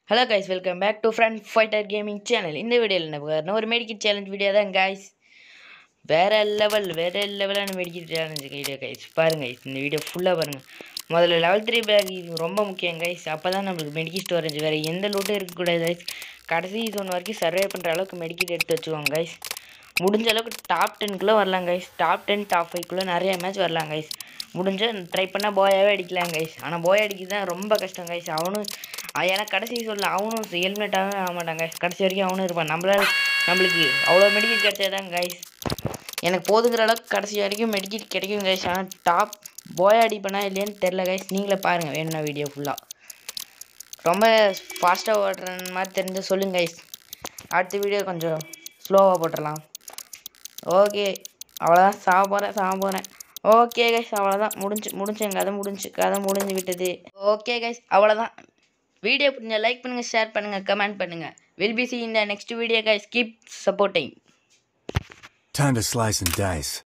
Hello guys welcome back to friend fighter gaming channel இந்த வீடியோவில் என்ன பார்க்கணும் ஒரு மெடிக்கல் சேலஞ்ச் வீடியோ தான் கைஸ் வேற லெவல் வேற லெவலான மெடிக்கல் சேலஞ்ச் வீடியோ கைஸ் பாருங்க guys, இந்த வீடியோ ஃபுல்லாக பாருங்கள் முதல்ல லெவல் த்ரீ பேக் இது ரொம்ப முக்கியம் கைஸ் அப்போ தான் நம்மளுக்கு மெடிக்கல் ஸ்டோரேஜ் வேறு எந்த லூட்டும் இருக்கக்கூடாது கைஸ் கடைசி ஜோன் வரைக்கும் சர்வே பண்ணுற அளவுக்கு மெடிக்கல் எடுத்து வச்சுக்கோங்க கைஸ் முடிஞ்ச அளவுக்கு டாப் டென்க்குள்ளே வரலாம் கைஸ் டாப் டென் டாப் ஃபைவ்க்குள்ளே நிறைய மேட்ச் வரலாம் கைஸ் முடிஞ்ச ட்ரை பண்ணால் போயாவே அடிக்கலாம் கைஸ் ஆனால் போய் அடிக்கிறது தான் ரொம்ப கஷ்டம் கைஸ் அவனும் அஹ் ஏன்னா கடைசி சொல்ல அவனும் ஹெல்மெட்டாகவே ஆக மாட்டான் கைஸ் கடைசி வரைக்கும் அவனும் இருப்பான் நம்மளால நம்மளுக்கு அவ்வளோ மெடிக்கல் கிடைச்சாதான் கைஸ் எனக்கு போதுங்கிற அளவுக்கு கடைசி வரைக்கும் மெடிக்கல் கிடைக்கும் கைஸ் ஆனால் டாப் போய் அடிப்பேனா இல்லையான்னு தெரில கைஸ் நீங்களே பாருங்கள் வேணும்னா வீடியோ ஃபுல்லாக ரொம்ப ஃபாஸ்ட்டாக ஓடுற மாதிரி தெரிஞ்சு சொல்லுங்க கைஸ் அடுத்த வீடியோ கொஞ்சம் ஸ்லோவாக போட்டுடலாம் ஓகே அவ்வளோதான் சாக போகிறேன் சாக போகிறேன் ஓகே கைஸ் அவ்வளோதான் முடிஞ்சு முடிஞ்சு என் கதை முடிஞ்சு கதை முடிஞ்சு விட்டது ஓகே கைஸ் அவ்வளோதான் வீடியோ பிடிச்ச லைக் பண்ணுங்கள் ஷேர் பண்ணுங்கள் கமெண்ட் பண்ணுங்கள் வில் பி சி இந்த next video guys keep supporting Time to slice and dice.